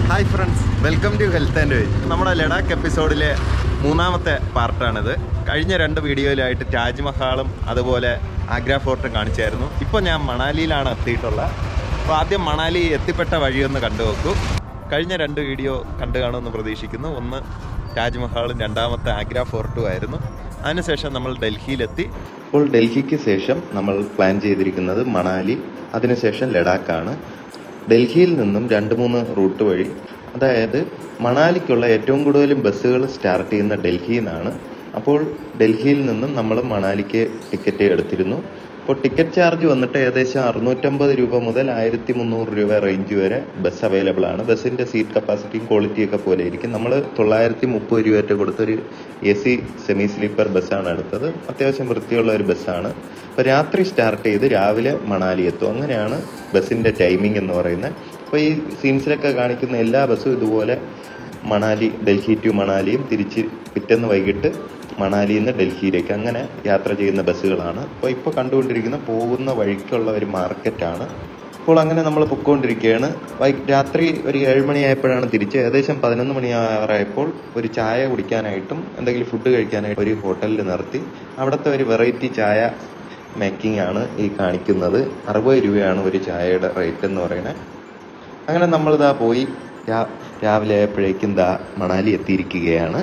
Hi friends welcome to health and wage നമ്മുടെ ലഡാക്ക് എപ്പിസോഡിലെ മൂന്നാമത്തെ പാർട്ടാണിത് കഴിഞ്ഞ രണ്ട് വീഡിയോയിലായിട്ട് താജ്മഹാളും അതുപോലെ ആഗ്ര ഫോർട്ടും കാണിച്ചായിരുന്നു ഇപ്പോൾ ഞാൻ മണാലിയിലാണ് എത്തിയിട്ടുള്ളത് അപ്പോൾ ആദ്യം മണാലി എത്തിപ്പെട്ട വഴിയൊന്ന് കണ്ടു നോക്കൂ കഴിഞ്ഞ രണ്ട് വീഡിയോ കണ്ടു കാണുമെന്ന് പ്രതീക്ഷിക്കുന്നു ഒന്ന് താജ്മഹാളും രണ്ടാമത്തെ ആഗ്ര ഫോർട്ടും ആയിരുന്നു അതിനുശേഷം നമ്മൾ ഡൽഹിയിലെത്തി ഇപ്പോൾ ഡൽഹിക്ക് ശേഷം നമ്മൾ പ്ലാൻ ചെയ്തിരിക്കുന്നത് മണാലി അതിനുശേഷം ലഡാക്കാണ് ഡൽഹിയിൽ നിന്നും രണ്ട് മൂന്ന് റൂട്ട് വഴി അതായത് മണാലിക്കുള്ള ഏറ്റവും കൂടുതലും ബസ്സുകൾ സ്റ്റാർട്ട് ചെയ്യുന്ന ഡൽഹിയിൽ നിന്നാണ് അപ്പോൾ ഡൽഹിയിൽ നിന്നും നമ്മൾ മണാലിക്ക് ടിക്കറ്റ് എടുത്തിരുന്നു അപ്പോൾ ടിക്കറ്റ് ചാർജ് വന്നിട്ട് ഏകദേശം അറുന്നൂറ്റമ്പത് രൂപ മുതൽ ആയിരത്തി മുന്നൂറ് രൂപ റേഞ്ച് വരെ ബസ് അവൈലബിൾ ആണ് ബസ്സിന്റെ സീറ്റ് കപ്പാസിറ്റിയും ക്വാളിറ്റിയും ഒക്കെ പോലെ ഇരിക്കും നമ്മൾ തൊള്ളായിരത്തി മുപ്പത് രൂപ കൊടുത്തൊരു എ സി സെമി സ്ലീപ്പർ ബസ്സാണ് എടുത്തത് അത്യാവശ്യം വൃത്തിയുള്ള ഒരു ബസ്സാണ് അപ്പോൾ രാത്രി സ്റ്റാർട്ട് ചെയ്ത് രാവിലെ മണാലി എത്തും അങ്ങനെയാണ് ബസ്സിന്റെ ടൈമിംഗ് എന്ന് പറയുന്നത് അപ്പോൾ ഈ സീൻസിലൊക്കെ കാണിക്കുന്ന എല്ലാ ബസ്സും ഇതുപോലെ മണാലി ഡൽഹി ടു മണാലിയും തിരിച്ച് പിറ്റേന്ന് വൈകിട്ട് മണാലിയിൽ നിന്ന് ഡൽഹിയിലേക്ക് അങ്ങനെ യാത്ര ചെയ്യുന്ന ബസ്സുകളാണ് അപ്പോൾ ഇപ്പോൾ കണ്ടുകൊണ്ടിരിക്കുന്ന പോകുന്ന വഴിക്കുള്ള ഒരു മാർക്കറ്റാണ് അപ്പോൾ അങ്ങനെ നമ്മൾ പൊയ്ക്കൊണ്ടിരിക്കുകയാണ് വൈ രാത്രി ഒരു ഏഴ് മണിയായപ്പോഴാണ് തിരിച്ച് ഏകദേശം പതിനൊന്ന് മണിയാറായപ്പോൾ ഒരു ചായ കുടിക്കാനായിട്ടും എന്തെങ്കിലും ഫുഡ് കഴിക്കാനായിട്ട് ഒരു ഹോട്ടലിൽ നിർത്തി അവിടുത്തെ ഒരു വെറൈറ്റി ചായ മേക്കിംഗ് ആണ് ഈ കാണിക്കുന്നത് അറുപത് രൂപയാണ് ഒരു ചായയുടെ റേറ്റ് എന്ന് പറയുന്നത് അങ്ങനെ നമ്മളിതാ പോയി രാ- രാവിലെ ആയപ്പോഴേക്കും ദാ മണാലി എത്തിയിരിക്കുകയാണ്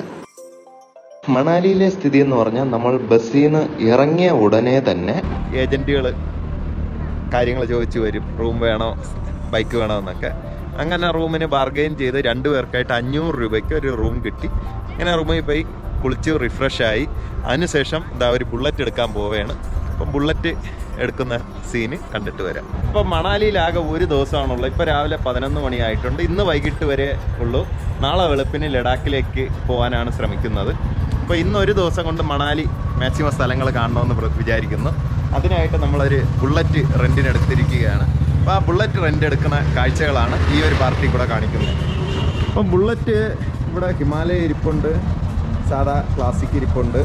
മണാലിയിലെ സ്ഥിതി എന്ന് പറഞ്ഞാൽ നമ്മൾ ബസ്സിൽ നിന്ന് ഇറങ്ങിയ ഉടനെ തന്നെ ഏജന്റുകൾ കാര്യങ്ങൾ ചോദിച്ചു വരും റൂം വേണോ ബൈക്ക് വേണോ എന്നൊക്കെ അങ്ങനെ റൂമിന് ബാർഗെയിൻ ചെയ്ത് രണ്ടു പേർക്കായിട്ട് അഞ്ഞൂറ് രൂപയ്ക്ക് ഒരു റൂം കിട്ടി ഇങ്ങനെ റൂമിൽ പോയി കുളിച്ച് റിഫ്രഷ് ആയി അതിനുശേഷം ഇതാ ഒരു ബുള്ളറ്റ് എടുക്കാൻ പോവുകയാണ് അപ്പം ബുള്ളറ്റ് എടുക്കുന്ന സീന് കണ്ടിട്ട് വരാം ഇപ്പം മണാലിയിലാകെ ഒരു ദിവസമാണുള്ളത് ഇപ്പം രാവിലെ പതിനൊന്ന് മണിയായിട്ടുണ്ട് ഇന്ന് വൈകിട്ട് വരെ ഉള്ളൂ നാളെ വെളുപ്പിന് ലഡാക്കിലേക്ക് പോകാനാണ് ശ്രമിക്കുന്നത് അപ്പോൾ ഇന്ന് ഒരു ദിവസം കൊണ്ട് മണാലി മാക്സിമം സ്ഥലങ്ങൾ കാണണമെന്ന് പ്ര- വിചാരിക്കുന്നു അതിനായിട്ട് നമ്മളൊരു ബുള്ളറ്റ് റെൻറ്റിന് എടുത്തിരിക്കുകയാണ് അപ്പോൾ ആ ബുള്ളറ്റ് റെൻ്റ് എടുക്കുന്ന കാഴ്ചകളാണ് ഈ ഒരു പാർട്ടി കൂടെ കാണിക്കുന്നത് അപ്പം ബുള്ളറ്റ് ഇവിടെ ഹിമാലയ ഇരിപ്പുണ്ട് സാധാ ക്ലാസിക് ഇരിപ്പുണ്ട്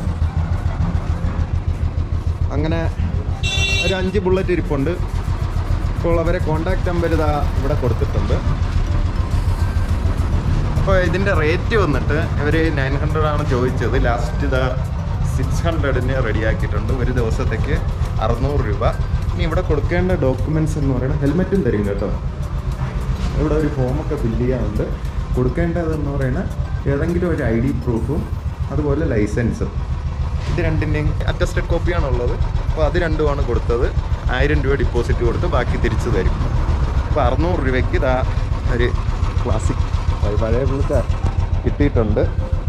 അങ്ങനെ ഒരു അഞ്ച് ബുള്ളറ്റ് ഇരിപ്പുണ്ട് ഇപ്പോൾ അവരെ കോണ്ടാക്ട് നമ്പർ ഇതാ ഇവിടെ കൊടുത്തിട്ടുണ്ട് അപ്പോൾ ഇതിൻ്റെ റേറ്റ് വന്നിട്ട് ഇവർ നയൻ ഹൺഡ്രഡ് ആണ് ചോദിച്ചത് ലാസ്റ്റ് ഇതാ സിക്സ് ഹൺഡ്രഡിന് റെഡിയാക്കിയിട്ടുണ്ട് ഒരു ദിവസത്തേക്ക് അറുന്നൂറ് രൂപ ഇനി ഇവിടെ കൊടുക്കേണ്ട ഡോക്യുമെൻറ്റ്സ് എന്ന് പറയുന്നത് ഹെൽമെറ്റും തരും കേട്ടോ ഇവിടെ ഒരു ഫോമൊക്കെ ഫില്ല് ചെയ്യാനുണ്ട് കൊടുക്കേണ്ടതെന്ന് പറയുന്നത് ഏതെങ്കിലും ഒരു ഐ ഡി പ്രൂഫും അതുപോലെ ലൈസൻസും ഇത് രണ്ടിൻ്റെയും അറ്റസ്റ്റഡ് കോപ്പിയാണുള്ളത് അപ്പോൾ അത് രണ്ടുമാണ് കൊടുത്തത് ആയിരം രൂപ ഡിപ്പോസിറ്റ് കൊടുത്ത് ബാക്കി തിരിച്ചു തരും അപ്പോൾ അറുന്നൂറ് രൂപയ്ക്ക് ഇതാ ഒരു ക്ലാസിക് പഴയ ബുള്ളറ്റ് കിട്ടിയിട്ടുണ്ട്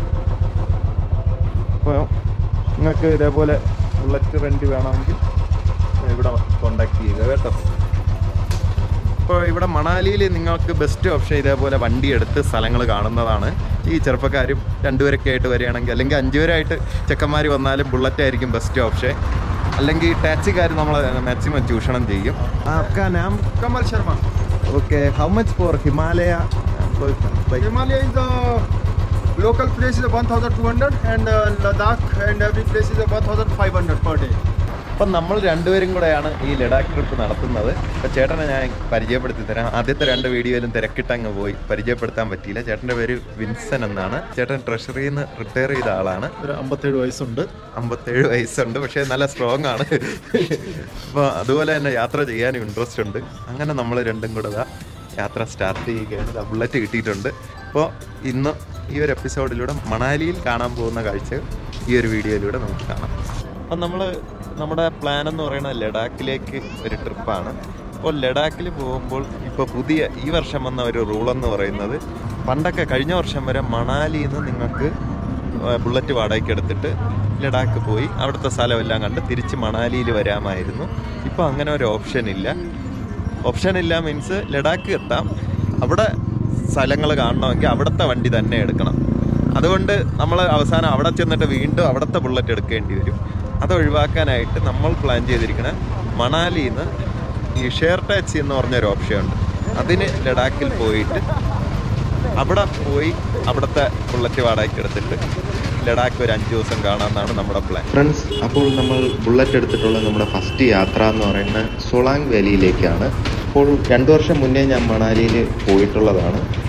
അപ്പോൾ നിങ്ങൾക്ക് ഇതേപോലെ ബുള്ളറ്റ് റെൻറ്റ് വേണമെങ്കിൽ ഇവിടെ കോണ്ടാക്ട് ചെയ്യുക കേട്ടോ ഇപ്പോൾ ഇവിടെ മണാലിയിൽ നിങ്ങൾക്ക് ബെസ്റ്റ് ഓപ്ഷൻ ഇതേപോലെ വണ്ടി എടുത്ത് സ്ഥലങ്ങൾ കാണുന്നതാണ് ഈ ചെറുപ്പക്കാരും രണ്ടുപേരൊക്കെ ആയിട്ട് വരികയാണെങ്കിൽ അല്ലെങ്കിൽ അഞ്ചുപേരായിട്ട് ചെക്കന്മാർ വന്നാലും ബുള്ളറ്റ് ആയിരിക്കും ബെസ്റ്റ് ഓപ്ഷൻ അല്ലെങ്കിൽ ടാക്സിക്കാർ നമ്മൾ മാക്സിമം ചൂഷണം ചെയ്യും ആപ്കാ നാം Kamal Sharma. Okay how much for Himalaya Himalaya is the local place is 1200 and uh, Ladakh and every place is 1500 per day. അപ്പം നമ്മൾ രണ്ടുപേരും കൂടെയാണ് ഈ ലഡാക്ക് ട്രിപ്പ് നടത്തുന്നത് അപ്പം ചേട്ടനെ ഞാൻ പരിചയപ്പെടുത്തി തരാം ആദ്യത്തെ രണ്ട് വീഡിയോയിലും തിരക്കിട്ടങ്ങ് പോയി പരിചയപ്പെടുത്താൻ പറ്റിയില്ല ചേട്ടൻ്റെ പേര് വിൻസൻ എന്നാണ് ചേട്ടൻ ട്രഷറിയിൽ നിന്ന് റിട്ടയർ ചെയ്ത ആളാണ് ഒരു അമ്പത്തേഴ് വയസ്സുണ്ട് അമ്പത്തേഴ് വയസ്സുണ്ട് പക്ഷേ നല്ല സ്ട്രോങ് ആണ് അപ്പോൾ അതുപോലെ തന്നെ യാത്ര ചെയ്യാനും ഇൻട്രസ്റ്റ് ഉണ്ട് അങ്ങനെ നമ്മൾ രണ്ടും കൂടെ ദാ യാത്ര സ്റ്റാർട്ട് ചെയ്യുകയാണ് ദാ ബുള്ളറ്റ് കിട്ടിയിട്ടുണ്ട് അപ്പോൾ ഇന്ന് ഈ ഒരു എപ്പിസോഡിലൂടെ മണാലിയിൽ കാണാൻ പോകുന്ന കാഴ്ച ഈ ഒരു വീഡിയോയിലൂടെ നമുക്ക് കാണാം അപ്പം നമ്മൾ നമ്മുടെ പ്ലാൻ എന്ന് പറയുന്നത് ലഡാക്കിലേക്ക് ഒരു ട്രിപ്പാണ് അപ്പോൾ ലഡാക്കിൽ പോകുമ്പോൾ ഇപ്പോൾ പുതിയ ഈ വർഷം വന്ന ഒരു റൂൾ എന്ന് പറയുന്നത് പണ്ടൊക്കെ കഴിഞ്ഞ വർഷം വരെ മണാലിയിൽ നിന്ന് നിങ്ങൾക്ക് ബുള്ളറ്റ് വാടകയ്ക്ക് എടുത്തിട്ട് ലഡാക്ക് പോയി അവിടുത്തെ സ്ഥലമെല്ലാം കണ്ട് തിരിച്ച് മണാലിയിൽ വരാമായിരുന്നു ഇപ്പോൾ അങ്ങനെ ഒരു ഓപ്ഷൻ ഇല്ല ഓപ്ഷൻ ഇല്ല മീൻസ് ലഡാക്ക് എത്താം അവിടെ സ്ഥലങ്ങൾ കാണണമെങ്കിൽ അവിടുത്തെ വണ്ടി തന്നെ എടുക്കണം അതുകൊണ്ട് നമ്മൾ അവസാനം അവിടെ ചെന്നിട്ട് വീണ്ടും അവിടുത്തെ ബുള്ളറ്റ് എടുക്കേണ്ടി വരും അത് ഒഴിവാക്കാനായിട്ട് നമ്മൾ പ്ലാൻ ചെയ്തിരിക്കുന്ന മണാലിയിൽ നിന്ന് ഈ ഷെയർ ടാക്സി എന്ന് പറഞ്ഞൊരു ഓപ്ഷൻ ഉണ്ട് അതിന് ലഡാക്കിൽ പോയിട്ട് അവിടെ പോയി അവിടുത്തെ ബുള്ളറ്റ് വാടകയ്ക്ക് എടുത്തിട്ട് ലഡാക്ക് ഒരു അഞ്ച് ദിവസം കാണാമെന്നാണ് നമ്മുടെ പ്ലാൻ ഫ്രണ്ട്സ് അപ്പോൾ നമ്മൾ ബുള്ളറ്റ് എടുത്തിട്ടുള്ള നമ്മുടെ ഫസ്റ്റ് യാത്ര എന്ന് പറയുന്നത് സോളാങ് വാലിയിലേക്കാണ് അപ്പോൾ രണ്ടു വർഷം മുന്നേ ഞാൻ മണാലിയിൽ പോയിട്ടുള്ളതാണ്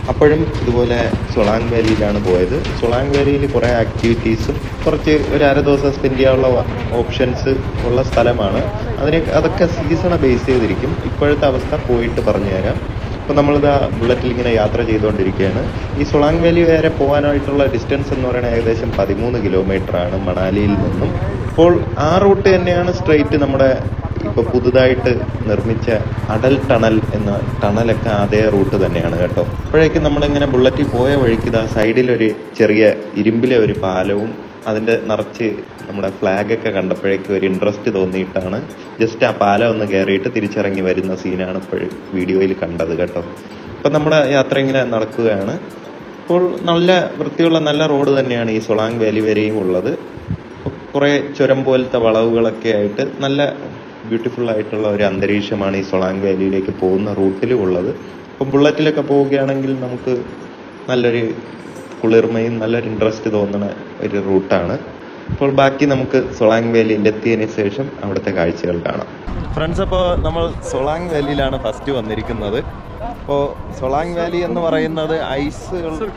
അപ്പോഴും ഇതുപോലെ സൊളാങ് വാലിയിലാണ് പോയത് സൊളാങ് വാലിയിൽ കുറേ ആക്ടിവിറ്റീസും കുറച്ച് ഒരു അര ദിവസം സ്പെൻഡ് ചെയ്യാനുള്ള ഓപ്ഷൻസ് ഉള്ള സ്ഥലമാണ് അതിനെ അതൊക്കെ സീസണെ ബേസ് ചെയ്തിരിക്കും ഇപ്പോഴത്തെ അവസ്ഥ പോയിട്ട് പറഞ്ഞുതരാം ഇപ്പം നമ്മളിതാ ബുള്ളറ്റിൽ ഇങ്ങനെ യാത്ര ചെയ്തുകൊണ്ടിരിക്കുകയാണ് ഈ സൊളാങ് വാലി വരെ പോകാനായിട്ടുള്ള ഡിസ്റ്റൻസ് എന്ന് പറയുന്നത് ഏകദേശം പതിമൂന്ന് കിലോമീറ്റർ ആണ് മണാലിയിൽ നിന്നും അപ്പോൾ ആ റൂട്ട് തന്നെയാണ് സ്ട്രെയിറ്റ് നമ്മുടെ ഇപ്പോൾ പുതുതായിട്ട് നിർമ്മിച്ച അടൽ ടണൽ എന്ന ടണലൊക്കെ അതേ റൂട്ട് തന്നെയാണ് കേട്ടോ അപ്പോഴേക്കും നമ്മളിങ്ങനെ ബുള്ളറ്റിൽ പോയ വഴിക്ക് ഇതാ സൈഡിലൊരു ചെറിയ ഇരുമ്പിലെ ഒരു പാലവും അതിൻ്റെ നിറച്ച് നമ്മുടെ ഫ്ലാഗൊക്കെ കണ്ടപ്പോഴേക്കും ഒരു ഇൻട്രസ്റ്റ് തോന്നിയിട്ടാണ് ജസ്റ്റ് ആ പാലം ഒന്ന് കയറിയിട്ട് തിരിച്ചിറങ്ങി വരുന്ന സീനാണ് ഇപ്പോഴും വീഡിയോയിൽ കണ്ടത് കേട്ടോ അപ്പം നമ്മുടെ യാത്ര ഇങ്ങനെ നടക്കുകയാണ് ഇപ്പോൾ നല്ല വൃത്തിയുള്ള നല്ല റോഡ് തന്നെയാണ് ഈ സൊളാങ് വാലി വരെയും ഉള്ളത് കുറേ ചുരം പോലത്തെ വളവുകളൊക്കെ ആയിട്ട് നല്ല ബ്യൂട്ടിഫുൾ ആയിട്ടുള്ള ഒരു അന്തരീക്ഷമാണ് ഈ സൊളാങ് വാലിയിലേക്ക് പോകുന്ന റൂട്ടിലും ഉള്ളത് ഇപ്പം ബുള്ളറ്റിലൊക്കെ പോവുകയാണെങ്കിൽ നമുക്ക് നല്ലൊരു കുളിർമയും നല്ലൊരു ഇൻട്രസ്റ്റ് തോന്നുന്ന ഒരു റൂട്ടാണ് അപ്പോൾ ബാക്കി നമുക്ക് സൊളാങ് വാലിയിൽ എത്തിയതിന് ശേഷം അവിടുത്തെ കാഴ്ചകൾ കാണാം ഫ്രണ്ട്സ് അപ്പോൾ നമ്മൾ സൊളാങ് വാലിയിലാണ് ഫസ്റ്റ് വന്നിരിക്കുന്നത് അപ്പോൾ സൊളാങ് വാലി എന്ന് പറയുന്നത് ഐസ്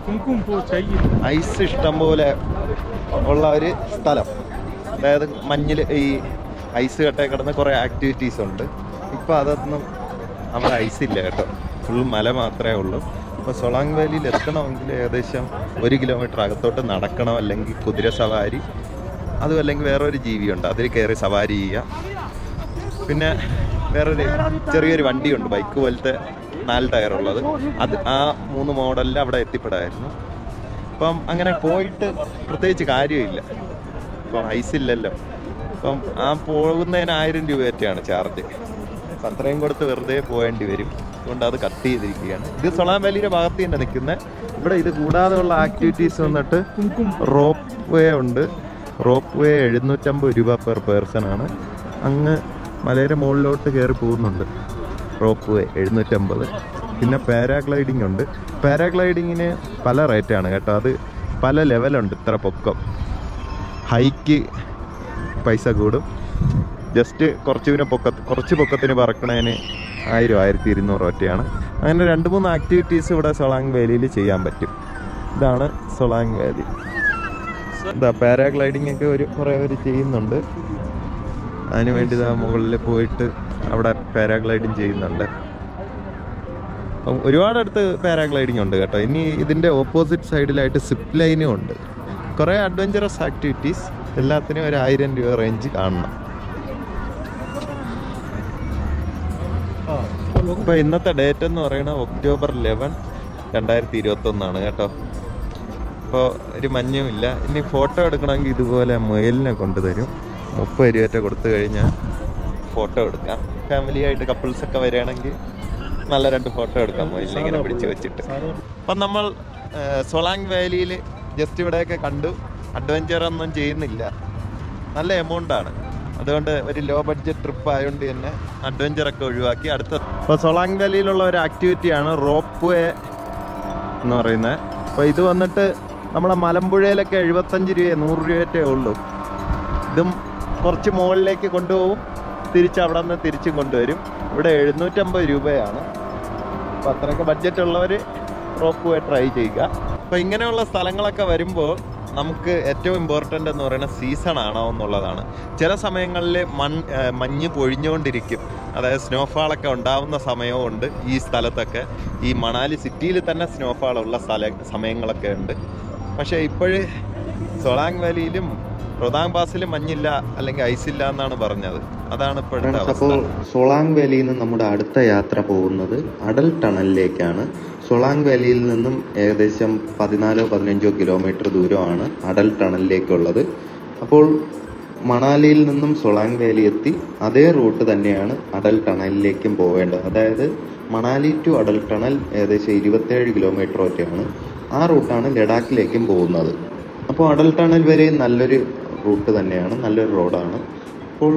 ഐസ് ഇഷ്ടം പോലെ ഉള്ള ഒരു സ്ഥലം അതായത് മഞ്ഞിൽ ഈ ഐസ് കട്ടേ കിടന്ന് കുറേ ആക്ടിവിറ്റീസ് ഉണ്ട് ഇപ്പോൾ അതൊന്നും അവിടെ ഐസ് ഇല്ല കേട്ടോ ഫുൾ മല മാത്രമേ ഉള്ളൂ അപ്പോൾ സൊളാങ് വാലിയിൽ എത്തണമെങ്കിൽ ഏകദേശം ഒരു കിലോമീറ്റർ അകത്തോട്ട് നടക്കണം അല്ലെങ്കിൽ കുതിര സവാരി അതും അല്ലെങ്കിൽ വേറൊരു ജീവിയുണ്ട് അതിൽ കയറി സവാരി ചെയ്യുക പിന്നെ വേറൊരു ചെറിയൊരു വണ്ടിയുണ്ട് ബൈക്ക് പോലത്തെ നാല് ടയറുള്ളത് അത് ആ മൂന്ന് മോഡലിൽ അവിടെ എത്തിപ്പെടായിരുന്നു അപ്പം അങ്ങനെ പോയിട്ട് പ്രത്യേകിച്ച് കാര്യമില്ല ഇപ്പം ഐസ് ഇല്ലല്ലോ അപ്പം ആ പോകുന്നതിന് ആയിരം രൂപയൊക്കെയാണ് ചാർജ് അപ്പം അത്രയും കൊടുത്ത് വെറുതെ പോകേണ്ടി വരും അതുകൊണ്ട് അത് കട്ട് ചെയ്തിരിക്കുകയാണ് ഇത് സൊളാം വാലിയുടെ ഭാഗത്ത് തന്നെ നിൽക്കുന്നത് ഇവിടെ ഇത് കൂടാതെ ഉള്ള ആക്ടിവിറ്റീസ് വന്നിട്ട് റോപ്പ് വേ ഉണ്ട് റോപ്പ് വേ എഴുന്നൂറ്റമ്പത് രൂപ പെർ പേഴ്സൺ ആണ് അങ്ങ് മലയുടെ മുകളിലോട്ട് കയറി പോകുന്നുണ്ട് റോപ്പ് വേ എഴുന്നൂറ്റമ്പത് പിന്നെ പാരാഗ്ലൈഡിംഗ് ഉണ്ട് പാരാഗ്ലൈഡിങ്ങിന് പല റേറ്റാണ് കേട്ടോ അത് പല ലെവലുണ്ട് ഇത്ര പൊക്കം ഹൈക്ക് പൈസ കൂടും ജസ്റ്റ് കുറച്ച് പിന്നെ പൊക്കത്ത് കുറച്ച് പൊക്കത്തിന് പറക്കണതിന് ആയിരം ആയിരത്തി ഇരുന്നൂറ് ഒറ്റയാണ് അങ്ങനെ രണ്ട് മൂന്ന് ആക്ടിവിറ്റീസ് ഇവിടെ സൊളാങ് വാലിയിൽ ചെയ്യാൻ പറ്റും ഇതാണ് സൊളാങ് വാലി എന്താ പാരാഗ്ലൈഡിംഗ് ഒക്കെ ഒരു കുറേ പേര് ചെയ്യുന്നുണ്ട് അതിന് വേണ്ടി ഇതാ മുകളിൽ പോയിട്ട് അവിടെ പാരാഗ്ലൈഡിങ് ചെയ്യുന്നുണ്ട് അപ്പം ഒരുപാട് അടുത്ത് പാരാഗ്ലൈഡിംഗ് ഉണ്ട് കേട്ടോ ഇനി ഇതിൻ്റെ ഓപ്പോസിറ്റ് സൈഡിലായിട്ട് സിപ്പ് ലൈനും ഉണ്ട് കുറേ അഡ്വഞ്ചറസ് ആക്ടിവിറ്റീസ് എല്ലാത്തിനും ഒരു ആയിരം രൂപ റേഞ്ച് കാണണം ഇപ്പൊ ഇന്നത്തെ ഡേറ്റ് എന്ന് പറയുന്നത് ഒക്ടോബർ ലെവൻ രണ്ടായിരത്തി ഇരുപത്തി ഒന്നാണ് കേട്ടോ ഇപ്പോൾ ഒരു മഞ്ഞുമില്ല ഇനി ഫോട്ടോ എടുക്കണമെങ്കിൽ ഇതുപോലെ മുയലിനെ കൊണ്ടുതരും മുപ്പത് രൂപ കൊടുത്തു കഴിഞ്ഞാൽ ഫോട്ടോ എടുക്കാം ഫാമിലി ആയിട്ട് കപ്പിൾസ് ഒക്കെ വരികയാണെങ്കിൽ നല്ല രണ്ട് ഫോട്ടോ എടുക്കാം മുയലിനെ ഇങ്ങനെ പിടിച്ച് വെച്ചിട്ട് അപ്പം നമ്മൾ ആ, സൊളാങ് വാലിയിൽ ജസ്റ്റ് ഇവിടെയൊക്കെ കണ്ടു അഡ്വഞ്ചർ ഒന്നും ചെയ്യുന്നില്ല നല്ല എമൗണ്ട് ആണ് അതുകൊണ്ട് ഒരു ലോ ബഡ്ജറ്റ് ട്രിപ്പ് ആയതുകൊണ്ട് തന്നെ അഡ്വഞ്ചർ ഒക്കെ ഒഴിവാക്കി അടുത്ത ഇപ്പോൾ സൊളാങ് വാലിയിലുള്ള ഒരു ആക്ടിവിറ്റിയാണ് റോപ്പ് വേ എന്ന് പറയുന്നത് അപ്പോൾ ഇത് വന്നിട്ട് നമ്മളെ മലമ്പുഴയിലൊക്കെ എഴുപത്തഞ്ച് രൂപ നൂറ് രൂപയൊക്കെ ഉള്ളൂ ഇതും കുറച്ച് മുകളിലേക്ക് കൊണ്ടുപോകും തിരിച്ച് അവിടെ നിന്ന് തിരിച്ചും കൊണ്ടുവരും ഇവിടെ എഴുന്നൂറ്റമ്പത് രൂപയാണ് അപ്പോൾ അത്രയൊക്കെ ബഡ്ജറ്റ് ഉള്ളവർ റോപ്പ് വേ ട്രൈ ചെയ്യുക അപ്പോൾ ഇങ്ങനെയുള്ള സ്ഥലങ്ങളൊക്കെ വരുമ്പോൾ നമുക്ക് ഏറ്റവും ഇമ്പോർട്ടൻ്റ് എന്ന് പറയുന്നത് സീസൺ ആണോ എന്നുള്ളതാണ് ചില സമയങ്ങളിൽ മൺ ആ, മഞ്ഞ് പൊഴിഞ്ഞുകൊണ്ടിരിക്കും അതായത് സ്നോഫാളൊക്കെ ഉണ്ടാവുന്ന സമയവും ഉണ്ട് ഈ സ്ഥലത്തൊക്കെ ഈ മണാലി സിറ്റിയിൽ തന്നെ സ്നോഫാൾ ഉള്ള സ്ഥല സമയങ്ങളൊക്കെ ഉണ്ട് പക്ഷേ ഇപ്പോഴ് സൊളാങ് വാലിയിലും റൊതാങ് പാസിലും മഞ്ഞില്ല അല്ലെങ്കിൽ ഐസ് ഇല്ല എന്നാണ് പറഞ്ഞത് അതാണ് ഇപ്പോഴത്തെ ഫ്രണ്ട്സ് അവസ്ഥ അപ്പോൾ സൊളാങ് വാലിയിൽ നിന്ന് നമ്മുടെ അടുത്ത യാത്ര പോകുന്നത് അടൽ ടണലിലേക്കാണ് സൊളാങ് വാലിയിൽ നിന്നും ഏകദേശം പതിനാലോ പതിനഞ്ചോ കിലോമീറ്റർ ദൂരമാണ് അടൽ ടണലിലേക്കുള്ളത് അപ്പോൾ മണാലിയിൽ നിന്നും സൊളാങ് വാലി എത്തി അതേ റൂട്ട് തന്നെയാണ് അടൽ ടണലിലേക്കും പോവേണ്ടത് അതായത് മണാലി ടു അടൽ ടണൽ ഏകദേശം ഇരുപത്തേഴ് കിലോമീറ്റർ ഒക്കെയാണ് ആ റൂട്ടാണ് ലഡാക്കിലേക്കും പോകുന്നത് അപ്പോൾ അടൽ ടണൽ വരെ നല്ലൊരു റൂട്ട് തന്നെയാണ് നല്ലൊരു റോഡാണ് അപ്പോൾ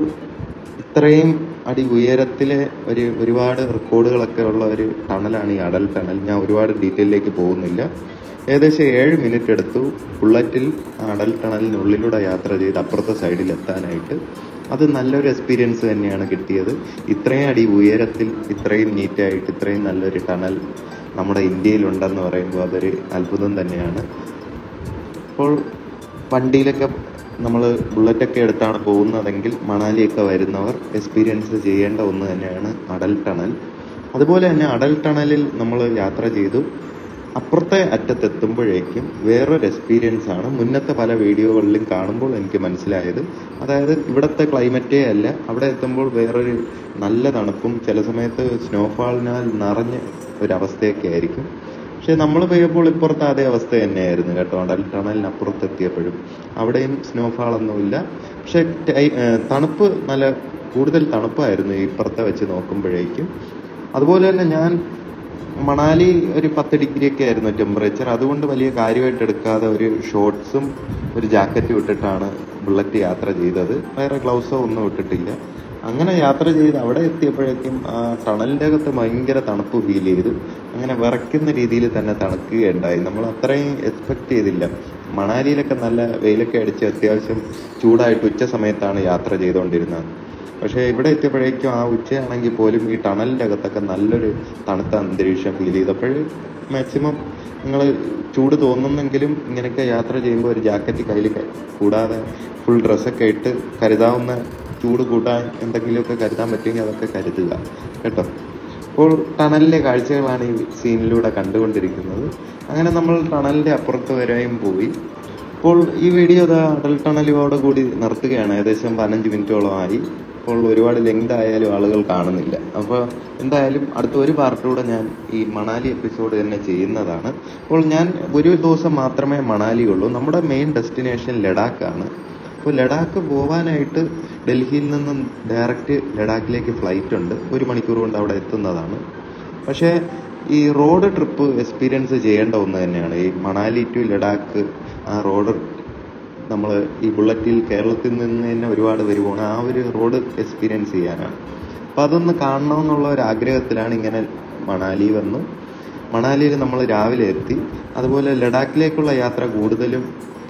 ഇത്രയും അടി ഉയരത്തിലെ ഒരു ഒരുപാട് റെക്കോർഡുകളൊക്കെ ഉള്ള ഒരു ടണലാണ് ഈ അടൽ ടണൽ ഞാൻ ഒരുപാട് ഡീറ്റെയിലേക്ക് പോകുന്നില്ല ഏകദേശം ഏഴ് മിനിറ്റ് എടുത്തു ബുള്ളറ്റിൽ ആ അടൽ ടണലിനുള്ളിലൂടെ യാത്ര ചെയ്ത് അപ്പുറത്തെ സൈഡിൽ എത്താനായിട്ട് അത് നല്ലൊരു എക്സ്പീരിയൻസ് തന്നെയാണ് കിട്ടിയത് ഇത്രയും അടി ഉയരത്തിൽ ഇത്രയും നീറ്റായിട്ട് ഇത്രയും നല്ലൊരു ടണൽ നമ്മുടെ ഇന്ത്യയിലുണ്ടെന്ന് പറയുമ്പോൾ അതൊരു അത്ഭുതം തന്നെയാണ് അപ്പോൾ വണ്ടിയിലൊക്കെ നമ്മൾ ബുള്ളറ്റൊക്കെ എടുത്താണ് പോകുന്നതെങ്കിൽ മണാലിയൊക്കെ വരുന്നവർ എക്സ്പീരിയൻസ് ചെയ്യേണ്ട ഒന്ന് തന്നെയാണ് അടൽ ടണൽ അതുപോലെ തന്നെ അടൽ ടണലിൽ നമ്മൾ യാത്ര ചെയ്തു അപ്പുറത്തെ അറ്റത്തെത്തുമ്പോഴേക്കും വേറൊരു എക്സ്പീരിയൻസ് ആണ് മുന്നത്തെ പല വീഡിയോകളിലും കാണുമ്പോൾ എനിക്ക് മനസ്സിലായത് അതായത് ഇവിടുത്തെ ക്ലൈമറ്റേ അല്ല അവിടെ എത്തുമ്പോൾ വേറൊരു നല്ല തണുപ്പും ചില സമയത്ത് സ്നോഫാളിനാൽ നിറഞ്ഞ ഒരവസ്ഥയൊക്കെ ആയിരിക്കും പക്ഷെ നമ്മൾ പോയപ്പോൾ ഇപ്പുറത്തെ അതേ അവസ്ഥ തന്നെയായിരുന്നു കേട്ടോ അടൽ ടണലിനപ്പുറത്ത് എത്തിയപ്പോഴും അവിടെയും സ്നോഫാൾ ഒന്നുമില്ല പക്ഷെ ടൈ- ഏർ തണുപ്പ് നല്ല കൂടുതൽ തണുപ്പായിരുന്നു ഈ ഇപ്പുറത്തെ വെച്ച് നോക്കുമ്പോഴേക്കും അതുപോലെ തന്നെ ഞാൻ മണാലി ഒരു പത്ത് ഡിഗ്രി ഒക്കെ ആയിരുന്നു ടെമ്പറേച്ചർ അതുകൊണ്ട് വലിയ കാര്യമായിട്ട് എടുക്കാതെ ഒരു ഷോർട്സും ഒരു ജാക്കറ്റും ഇട്ടിട്ടാണ് ബുള്ളറ്റ് യാത്ര ചെയ്തത് വേറെ ഗ്ലൗസോ ഒന്നും ഇട്ടിട്ടില്ല അങ്ങനെ യാത്ര ചെയ്ത് അവിടെ എത്തിയപ്പോഴേക്കും ആ ടണലിൻ്റെ അകത്ത് ഭയങ്കര തണുപ്പ് ഫീൽ ചെയ്തു അങ്ങനെ വിറയ്ക്കുന്ന രീതിയിൽ തന്നെ തണുക്കുകയുണ്ടായി നമ്മൾ അത്രയും എക്സ്പെക്ട് ചെയ്തില്ല മണാലിയിലൊക്കെ നല്ല വെയിലൊക്കെ അടിച്ച് അത്യാവശ്യം ചൂടായിട്ട് ഉച്ച സമയത്താണ് യാത്ര ചെയ്തുകൊണ്ടിരുന്നത് പക്ഷേ ഇവിടെ എത്തിയപ്പോഴേക്കും ആ ഉച്ചയാണെങ്കിൽ പോലും ഈ ടണലിൻ്റെ അകത്തൊക്കെ നല്ലൊരു തണുത്ത അന്തരീക്ഷം ഫീൽ ചെയ്തപ്പോൾ മാക്സിമം നിങ്ങൾ ചൂട് തോന്നുന്നെങ്കിലും ഇങ്ങനെയൊക്കെ യാത്ര ചെയ്യുമ്പോൾ ഒരു ജാക്കറ്റ് കയ്യിൽ കൂടാതെ ഫുൾ ഡ്രസ്സൊക്കെ ഇട്ട് കരുതാവുന്ന ചൂട് കൂട്ടാൻ എന്തെങ്കിലുമൊക്കെ കരുതാൻ പറ്റുമെങ്കിൽ അതൊക്കെ കരുതുക കേട്ടോ അപ്പോൾ ടണലിലെ കാഴ്ചകളാണ് ഈ സീനിലൂടെ കണ്ടുകൊണ്ടിരിക്കുന്നത് അങ്ങനെ നമ്മൾ ടണലിൻ്റെ അപ്പുറത്ത് വരെയും പോയി അപ്പോൾ ഈ വീഡിയോ ഇതാ അടൽ ടണലോട് കൂടി നിർത്തുകയാണ് ഏകദേശം പതിനഞ്ച് മിനിറ്റോളം ആയി അപ്പോൾ ഒരുപാട് ലെങ്ത് ആയാലും ആളുകൾ കാണുന്നില്ല അപ്പോൾ എന്തായാലും അടുത്ത ഒരു പാർട്ടിലൂടെ ഞാൻ ഈ മണാലി എപ്പിസോഡ് തന്നെ ചെയ്യുന്നതാണ് അപ്പോൾ ഞാൻ ഒരു ദിവസം മാത്രമേ മണാലി ഉള്ളൂ നമ്മുടെ മെയിൻ ഡെസ്റ്റിനേഷൻ ലഡാക്കാണ് അപ്പോൾ ലഡാക്ക് പോകാനായിട്ട് ഡൽഹിയിൽ നിന്നും ഡയറക്റ്റ് ലഡാക്കിലേക്ക് ഫ്ലൈറ്റ് ഉണ്ട് ഒരു മണിക്കൂർ കൊണ്ട് അവിടെ എത്തുന്നതാണ് പക്ഷേ ഈ റോഡ് ട്രിപ്പ് എക്സ്പീരിയൻസ് ചെയ്യേണ്ട ഒന്ന് തന്നെയാണ് ഈ മണാലി ടു ലഡാക്ക് ആ റോഡ് നമ്മൾ ഈ ബുള്ളറ്റിൽ കേരളത്തിൽ നിന്ന് തന്നെ ഒരുപാട് വരുവാണ് ആ ഒരു റോഡ് എക്സ്പീരിയൻസ് ചെയ്യാനാണ് അപ്പോൾ അതൊന്ന് കാണണമെന്നുള്ള ഒരു ആഗ്രഹത്തിലാണ് ഇങ്ങനെ മണാലി വന്നു മണാലിയിൽ നമ്മൾ രാവിലെ എത്തി അതുപോലെ ലഡാക്കിലേക്കുള്ള യാത്ര കൂടുതലും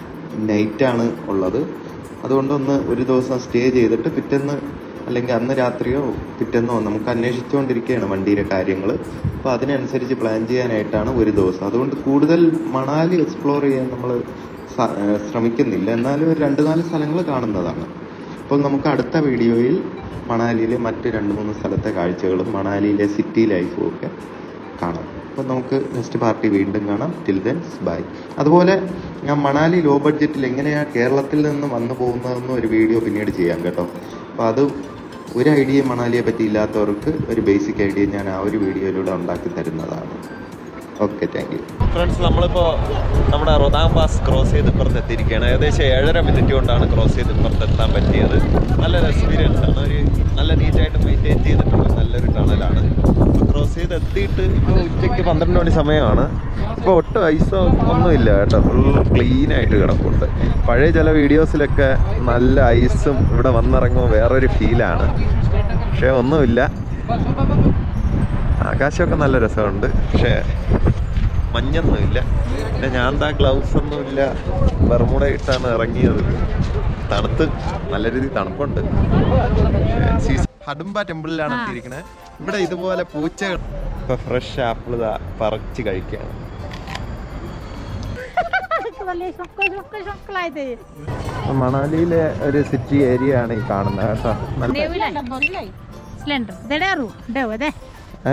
നൈറ്റാണ് ഉള്ളത് അതുകൊണ്ടൊന്ന് ഒരു ദിവസം സ്റ്റേ ചെയ്തിട്ട് പിറ്റേന്ന് അല്ലെങ്കിൽ അന്ന് രാത്രിയോ പിറ്റേന്നോ നമുക്ക് അന്വേഷിച്ചുകൊണ്ടിരിക്കുകയാണ് വണ്ടിയുടെ കാര്യങ്ങൾ അപ്പോൾ അതിനനുസരിച്ച് പ്ലാൻ ചെയ്യാനായിട്ടാണ് ഒരു ദിവസം അതുകൊണ്ട് കൂടുതൽ മണാലി എക്സ്പ്ലോർ ചെയ്യാൻ നമ്മൾ ശ്രമിക്കുന്നില്ല എന്നാലും ഒരു രണ്ട് നാല് സ്ഥലങ്ങൾ കാണുന്നതാണ് അപ്പോൾ നമുക്ക് അടുത്ത വീഡിയോയിൽ മണാലിയിലെ മറ്റ് രണ്ട് മൂന്ന് സ്ഥലത്തെ കാഴ്ചകളും മണാലിയിലെ സിറ്റി ലൈഫും ഒക്കെ കാണാം അപ്പോൾ നമുക്ക് നെക്സ്റ്റ് പാർട്ടി വീണ്ടും കാണാം ടിൽ ദെൻ ബൈ അതുപോലെ ഞാൻ മണാലി ലോ ബഡ്ജറ്റിൽ എങ്ങനെയാണ് കേരളത്തിൽ നിന്ന് വന്നു പോകുന്നതെന്ന് ഒരു വീഡിയോ പിന്നീട് ചെയ്യാം കേട്ടോ അപ്പോൾ അത് ഒരു ഐഡിയ മണാലിയെ പറ്റി ഇല്ലാത്തവർക്ക് ഒരു ബേസിക് ഐഡിയ ഞാൻ ആ ഒരു വീഡിയോയിലൂടെ ഉണ്ടാക്കി തരുന്നതാണ് ഓക്കെ താങ്ക് യു ഫ്രണ്ട്സ് നമ്മളിപ്പോൾ നമ്മുടെ റൊദാം പാസ് ക്രോസ് ചെയ്ത് ഇപ്പുറത്ത് എത്തിയിരിക്കുകയാണ് ഏകദേശം ഏഴര മിനിറ്റ് കൊണ്ടാണ് ക്രോസ് ചെയ്ത് ഇപ്പുറത്ത് എത്താൻ പറ്റിയത് നല്ലൊരു എക്സ്പീരിയൻസ് ആണ് ഒരു നല്ല നീറ്റായിട്ട് മെയിൻറ്റെയിൻ ചെയ്തിട്ടുള്ള നല്ലൊരു ടണലാണ് ഇപ്പോൾ ക്രോസ് ചെയ്ത് എത്തിയിട്ട് ഇപ്പോൾ ഉച്ചയ്ക്ക് പന്ത്രണ്ട് മണി സമയമാണ് ഇപ്പോൾ ഒട്ടും ഐസോ ഒന്നുമില്ല കേട്ടോ ഫുൾ ക്ലീൻ ആയിട്ട് കിടപ്പുണ്ട് പഴയ ചില വീഡിയോസിലൊക്കെ നല്ല ഐസും ഇവിടെ വന്നിറങ്ങുമ്പോൾ വേറൊരു ഫീലാണ് പക്ഷേ ഒന്നുമില്ല ആകാശമൊക്കെ നല്ല രസമുണ്ട് പക്ഷേ മഞ്ഞൊന്നുമില്ല പിന്നെ ഞാൻ എന്താ ഗ്ലൗസ് ഒന്നുമില്ല ബർമുട ഇട്ടാണ് ഇറങ്ങിയത് തണുത്ത് നല്ല രീതിയിൽ തണുപ്പുണ്ട് പക്ഷേ സീസ- ഹഡുംബ ടെമ്പിളിലാണ് എത്തിയിരിക്കുന്നത് ഇവിടെ ഇതുപോലെ പൂച്ച ഇപ്പൊ ഫ്രഷ് ആപ്പിൾ പറിച്ച് കഴിക്കുകയാണ് മണാലിയിലെ ഒരു സിറ്റി ഏരിയ ആണ് ഈ കാണുന്നത് കേട്ടോ നല്ല सिलेंडर दे दे रू दे वो दे ഏ?